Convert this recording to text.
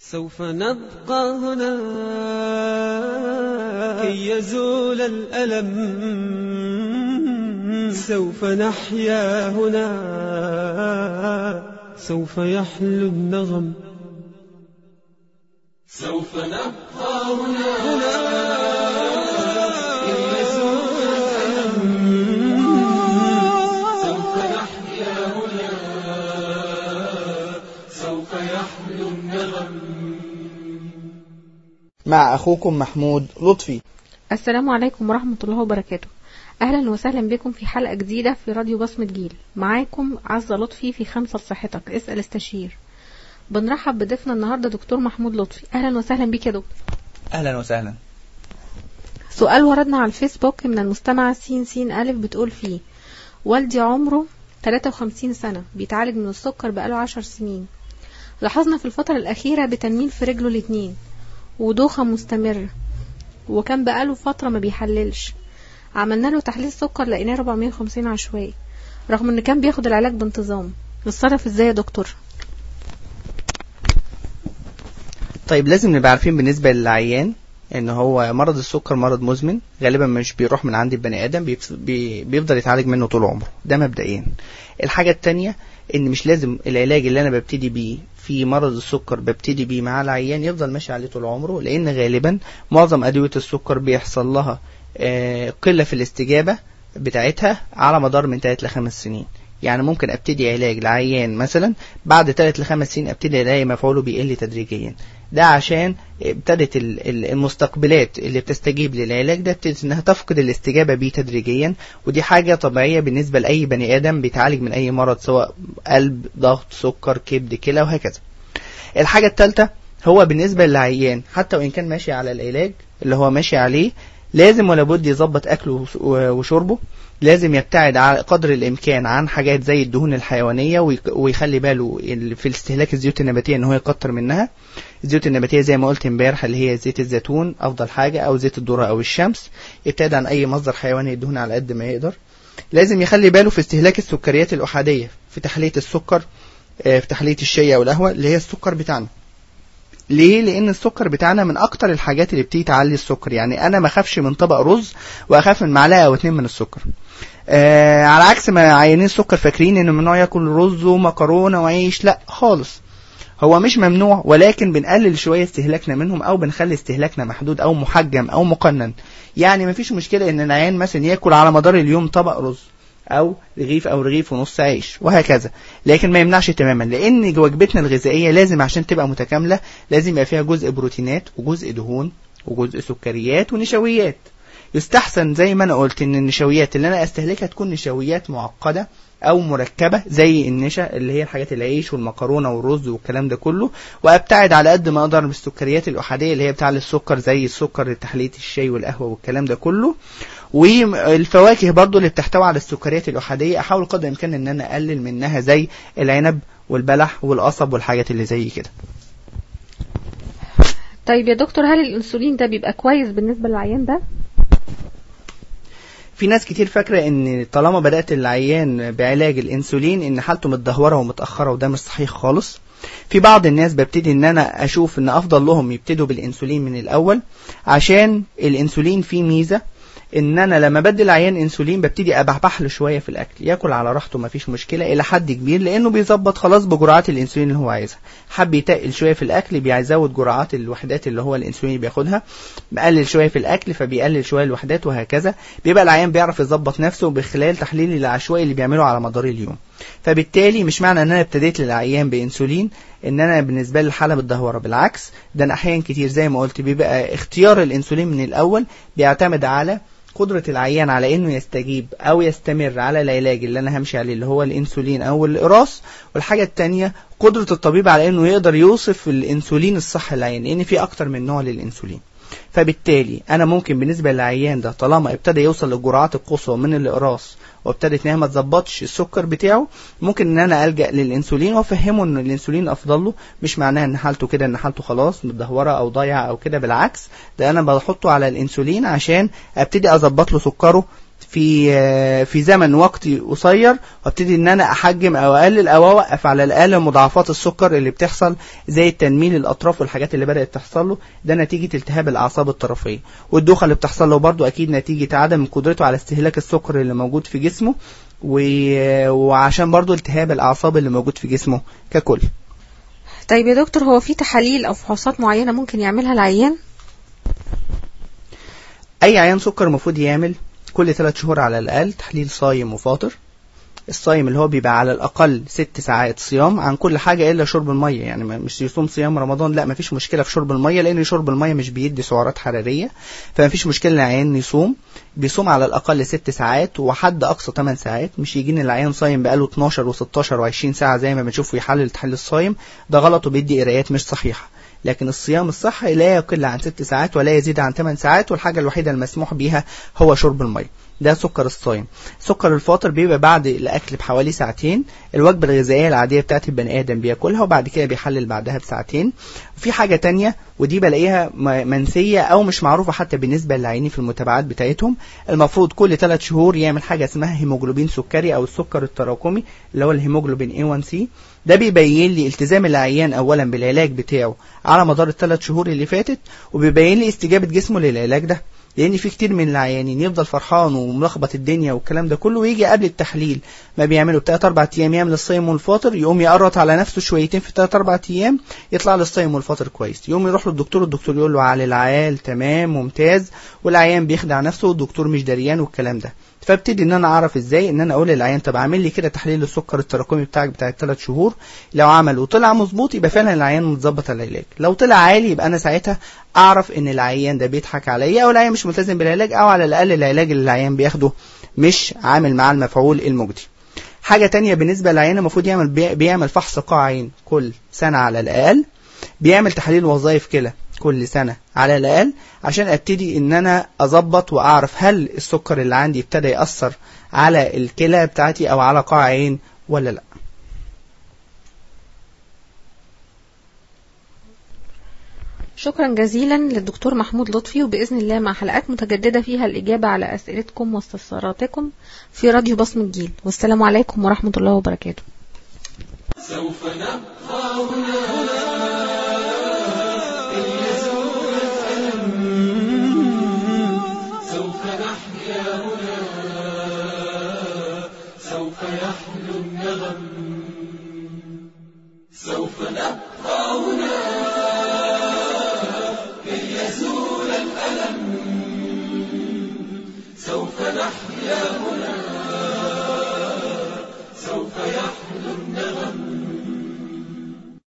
سوف نبقى هنا كي يزول الألم سوف نحيا هنا سوف يحلو النغم سوف نبقى هنا كي يزول الألم سوف نحيا هنا سوف يحلو النغم مع أخوكم محمود لطفي السلام عليكم ورحمة الله وبركاته أهلا وسهلا بكم في حلقة جديدة في راديو بصمة جيل معاكم عزة لطفي في خمسة لصحتك اسأل استشير بنرحب بضيفنا النهاردة دكتور محمود لطفي أهلا وسهلا بك يا دكتور أهلا وسهلا سؤال وردنا على الفيسبوك من المستمعة سين سين ألف بتقول فيه والدي عمره 53 سنة بيتعالج من السكر بقاله 10 سنين لاحظنا في الفترة الأخيرة بتنميل في رجله الاتنين ودوخة مستمرة وكان بقاله فترة ما بيحللش عملنا له تحليل سكر لقيناه 450 عشوائي رغم ان كان بياخد العلاج بانتظام نتصرف ازاي يا دكتور طيب لازم نبقى عارفين بالنسبة للعيان ان هو مرض السكر مرض مزمن غالبا مش بيروح من عند البني ادم بيف- بي- بيفضل يتعالج منه طول عمره ده مبدئيا الحاجة التانية ان مش لازم العلاج اللي انا ببتدي بيه في مرض السكر ببتدي بيه مع العيان يفضل ماشي عليه طول عمره لان غالبا معظم ادوية السكر بيحصل لها آه، قلة في الاستجابة بتاعتها على مدار من 3 ل 5 سنين يعني ممكن ابتدي علاج لعيان مثلا بعد 3 ل 5 سنين ابتدي الاقي مفعوله بيقل تدريجيا ده عشان ابتدت ال- ال- المستقبلات اللي بتستجيب للعلاج ده ابتدت انها تفقد الاستجابة بيه تدريجيا ودي حاجة طبيعية بالنسبة لأي بني آدم بيتعالج من أي مرض سواء قلب ضغط سكر كبد كلى وهكذا الحاجة الثالثة هو بالنسبة للعيان حتى وإن كان ماشي على العلاج اللي هو ماشي عليه لازم ولا بد يظبط أكله وش- وشربه لازم يبتعد على قدر الإمكان عن حاجات زي الدهون الحيوانية ويك- ويخلي باله ال- في استهلاك الزيوت النباتية إن هو يكتر منها الزيوت النباتية زي ما قلت امبارح اللي هي زيت الزيتون أفضل حاجة أو زيت الذرة أو الشمس يبتعد عن أي مصدر حيواني الدهون على قد ما يقدر لازم يخلي باله في استهلاك السكريات الأحادية في تحلية السكر آه، في تحلية الشاي أو القهوة اللي هي السكر بتاعنا ليه؟ لأن السكر بتاعنا من أكتر الحاجات اللي بتيجي تعلي السكر، يعني أنا ما أخافش من طبق رز وأخاف من معلقة أو اتنين من السكر. آه على عكس ما عيانين السكر فاكرين إن ممنوع ياكل رز ومكرونة وعيش، لا خالص. هو مش ممنوع ولكن بنقلل شوية استهلاكنا منهم أو بنخلي استهلاكنا محدود أو محجم أو مقنن. يعني مفيش مشكلة إن العيان مثلا ياكل على مدار اليوم طبق رز او رغيف او رغيف ونص عيش وهكذا لكن ما يمنعش تماما لان وجبتنا الغذائيه لازم عشان تبقى متكامله لازم يبقى فيها جزء بروتينات وجزء دهون وجزء سكريات ونشويات يستحسن زي ما انا قلت ان النشويات اللي انا استهلكها تكون نشويات معقده او مركبه زي النشا اللي هي الحاجات العيش والمكرونه والرز والكلام ده كله وابتعد على قد ما اقدر بالسكريات الاحاديه اللي هي بتاع السكر زي السكر تحليه الشاي والقهوه والكلام ده كله والفواكه برضو اللي بتحتوي على السكريات الأحادية أحاول قدر الإمكان إن أنا أقلل منها زي العنب والبلح والقصب والحاجات اللي زي كده طيب يا دكتور هل الانسولين ده بيبقى كويس بالنسبة للعيان ده في ناس كتير فاكرة إن طالما بدأت العيان بعلاج الإنسولين إن حالته متدهورة ومتأخرة وده مش صحيح خالص في بعض الناس ببتدي ان انا اشوف ان افضل لهم يبتدوا بالانسولين من الاول عشان الانسولين فيه ميزه ان انا لما بدي العيان انسولين ببتدي ابحبح له شويه في الاكل ياكل على راحته مفيش مشكله الى حد كبير لانه بيظبط خلاص بجرعات الانسولين اللي هو عايزها حب يتقل شويه في الاكل بيزود جرعات الوحدات اللي هو الانسولين بياخدها مقلل شويه في الاكل فبيقلل شويه الوحدات وهكذا بيبقى العيان بيعرف يظبط نفسه بخلال تحليل العشوائي اللي بيعمله على مدار اليوم فبالتالي مش معنى ان انا ابتديت للعيان بانسولين ان انا بالنسبه لي الحاله متدهوره بالعكس ده انا احيانا كتير زي ما قلت بيبقى اختيار الانسولين من الاول بيعتمد على قدرة العيان على انه يستجيب او يستمر على العلاج اللي انا همشي عليه اللي هو الانسولين او الاقراص والحاجة التانية قدرة الطبيب على انه يقدر يوصف الانسولين الصح للعيان لان في اكتر من نوع للانسولين فبالتالي انا ممكن بالنسبه للعيان ده طالما ابتدى يوصل للجرعات القصوى من الاقراص وابتدت ان هي ما تظبطش السكر بتاعه ممكن ان انا الجا للانسولين وافهمه ان الانسولين افضل له مش معناها ان حالته كده ان حالته خلاص متدهوره او ضايعه او كده بالعكس ده انا بحطه على الانسولين عشان ابتدي اظبط له سكره في آه، في زمن وقتي قصير وابتدي ان انا احجم او اقلل او اوقف على الاقل مضاعفات السكر اللي بتحصل زي التنميل الاطراف والحاجات اللي بدات تحصل له ده نتيجه التهاب الاعصاب الطرفيه والدوخه اللي بتحصل له برضو اكيد نتيجه عدم قدرته على استهلاك السكر اللي موجود في جسمه و- وعشان برضو التهاب الاعصاب اللي موجود في جسمه ككل طيب يا دكتور هو في تحاليل او فحوصات معينة ممكن يعملها العيان اي عيان سكر المفروض يعمل كل ثلاث شهور على الاقل تحليل صايم وفاطر الصايم اللي هو بيبقى على الاقل ست ساعات صيام عن كل حاجه الا شرب الميه يعني ما- مش يصوم صيام رمضان لا ما فيش مشكله في شرب الميه لان شرب الميه مش بيدي سعرات حراريه فما فيش مشكله ان العيان يصوم بيصوم على الاقل ست ساعات وحد اقصى 8 ساعات مش يجي ان العيان صايم بقاله 12 و16 و20 ساعه زي ما بنشوف يحلل تحليل الصايم ده غلط وبيدي قرايات مش صحيحه لكن الصيام الصحي لا يقل عن ست ساعات ولا يزيد عن 8 ساعات والحاجه الوحيده المسموح بيها هو شرب الميه ده سكر الصايم سكر الفاطر بيبقى بعد الاكل بحوالي ساعتين الوجبه الغذائيه العاديه بتاعت البني ادم بياكلها وبعد كده بيحلل بعدها بساعتين وفي حاجه تانية ودي بلاقيها م- منسيه او مش معروفه حتى بالنسبه للعينين في المتابعات بتاعتهم المفروض كل ثلاث شهور يعمل حاجه اسمها هيموجلوبين سكري او السكر التراكمي اللي هو الهيموجلوبين A1C ده بيبين لي التزام العيان اولا بالعلاج بتاعه على مدار الثلاث شهور اللي فاتت وبيبين لي استجابه جسمه للعلاج ده لان في كتير من العيانين يفضل فرحان وملخبط الدنيا والكلام ده كله ويجي قبل التحليل ما بيعمله بتلات اربع ايام يعمل الصيام والفاطر يقوم يقرط على نفسه شويتين في تلات اربع ايام يطلع له الصيام والفاطر كويس يقوم يروح للدكتور الدكتور يقول له على العال تمام ممتاز والعيان بيخدع نفسه والدكتور مش دريان والكلام ده فابتدي ان انا اعرف ازاي ان انا اقول للعيان طب اعمل لي كده تحليل السكر التراكمي بتاعك بتاع الثلاث شهور لو عمل وطلع مظبوط يبقى فعلا العيان متظبط على العلاج لو طلع عالي يبقى انا ساعتها اعرف ان العيان ده بيضحك عليا او العيان مش ملتزم بالعلاج او على الاقل العلاج اللي العيان بياخده مش عامل معاه المفعول المجدي حاجه تانية بالنسبه للعيان المفروض يعمل بي- بيعمل فحص قاع عين كل سنه على الاقل بيعمل تحاليل وظائف كلى كل سنة على الأقل عشان أبتدي إن أنا أظبط وأعرف هل السكر اللي عندي ابتدى يأثر على الكلى بتاعتي أو على قاع عين ولا لأ شكرا جزيلا للدكتور محمود لطفي وبإذن الله مع حلقات متجددة فيها الإجابة على أسئلتكم واستفساراتكم في راديو بصم الجيل والسلام عليكم ورحمة الله وبركاته سوف نبقى هنا كي يزول الألم سوف نحيا هنا سوف يحلو النغم سوف نبقى هنا كي يزول الألم سوف نحيا هنا